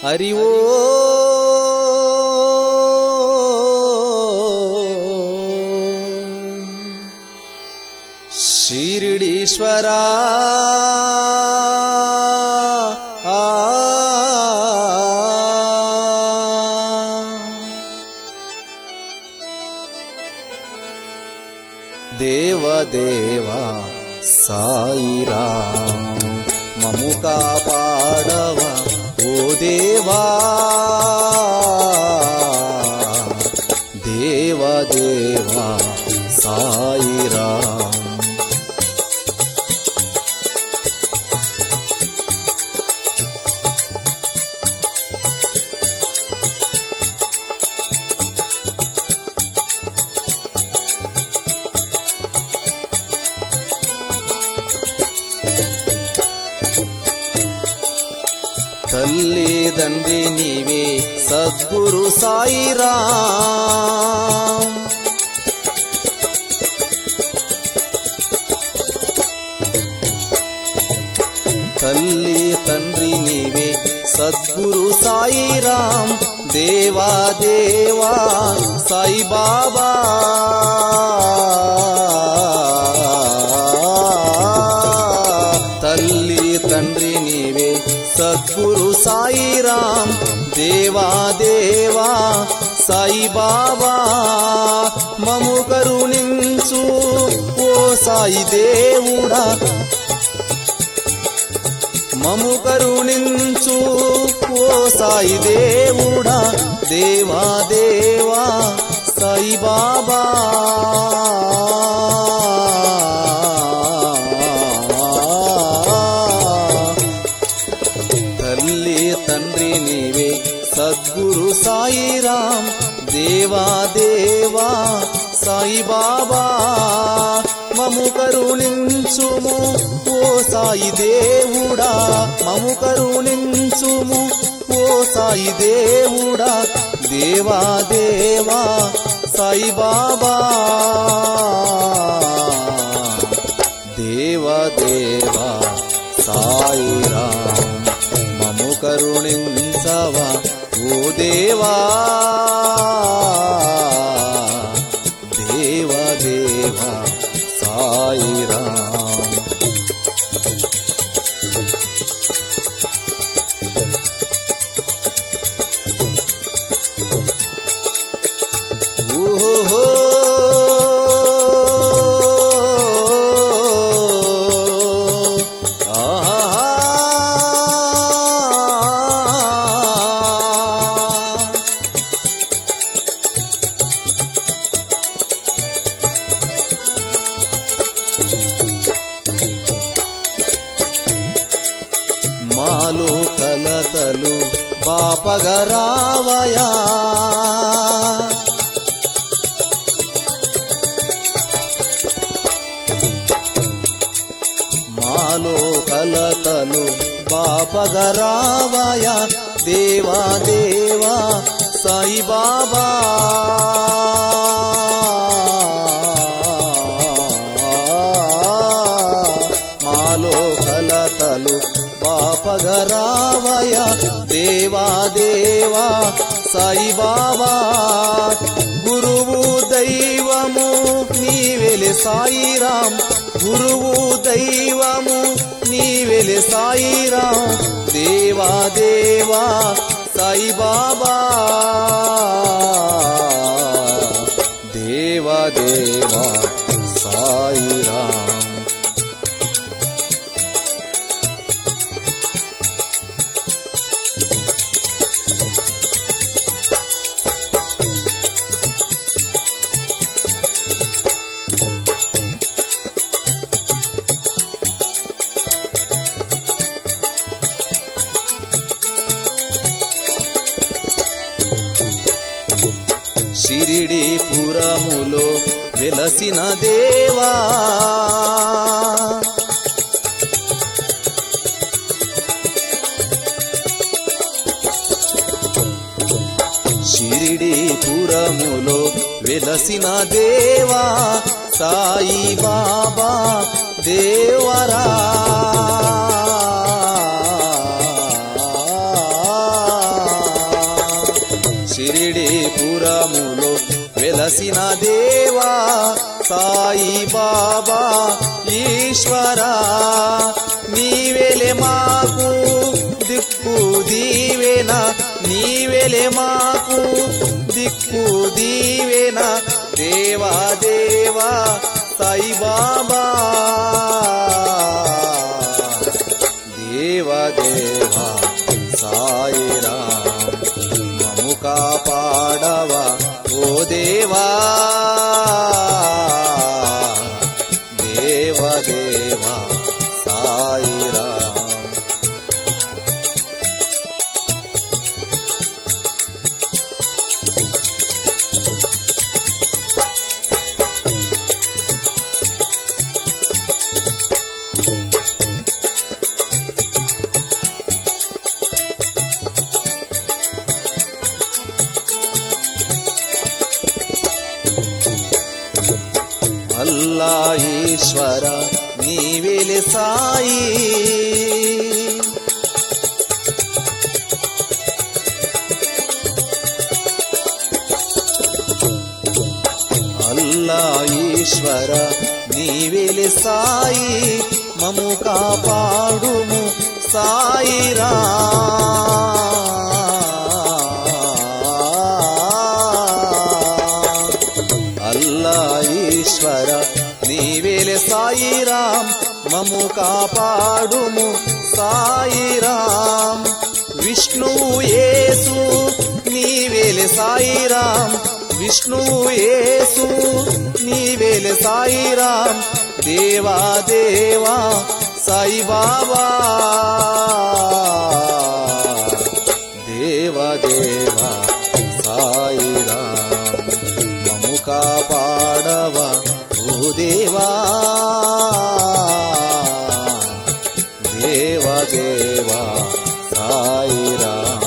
హరి ఓ షిరిడీశ్వరా ఆ దేవదేవా సాయిరా మము కాపాడవ ఓ దేవా దేవదేవా సాయిరా తల్లి తండ్రి నీవే సద్గురు సాయిరా తల్లి తండ్రి నీవే సద్గురు సాయిరాం దేవా దేవా సాయి బాబా తల్లి తండ్రి నీవే సద్గురు సాయిరాం దేవా దేవా సాయి బాబా మము కరుణించు ఓ సాయి దేవుడా మము కరుణించు ఓ సాయి దేవుడా దేవా దేవా సాయి బాబా తల్లి తండ్రి నీవే సద్గురు సాయిరాం దేవా దేవా సాయి బాబా మము కరుణించుము ఓ సాయి దేవుడా మము కరుణించుము ఓ సాయి దేవుడా దేవా దేవా సాయి బాబా దేవా దేవా సాయిరాం మము కరుణించవా ఓ దేవా దేవ దేవా సాయిరాం ఓహో ఆహా మాలో కలతలు బాపగరావయా మాలో కలతలు బాపగరావయా దేవా దేవా సాయి బాబా మాలో కలతలు బాపగరావయ దేవా దేవా సాయి బాబా గురువు దైవము నీవెలె సాయిరాం గురువు దైవము నీవెలె సాయిరాం దేవా దేవా సాయి బాబా దేవా దేవా సాయిరాం షిరిడి పురములో వెలసిన దేవా షిరిడి పురములో వెలసిన దేవా సాయి బాబా దేవరా వెలసిన దేవా సాయి బాబా ఈశ్వరా నీవెలే మాకు దిక్కు దీవెన నీవెలే మాకు దిక్కు దీవెన దేవా దేవా సాయి బాబా దేవ దేవా సాయి రామ్ మము కాపాడవా ఓ దేవా దేవ దేవా సాయి రామ్ అల్లా ఈశ్వర నీవెలి సాయి అల్లా ఈశ్వర నీవెలి సాయి మము కాపాడుము సాయిరా అల్లా ఈశ్వర నీవేలే సాయిరాం మము కాపాడుము సాయిరాం విష్ణువు యేసు నీవేలే సాయిరాం విష్ణువు యేసు నీవేలే సాయిరాం దేవా దేవా సాయి బాబా దేవ దేవా సాయిరాం మము కాపాడవా ఓ దేవా దేవ దేవా సాయిరాం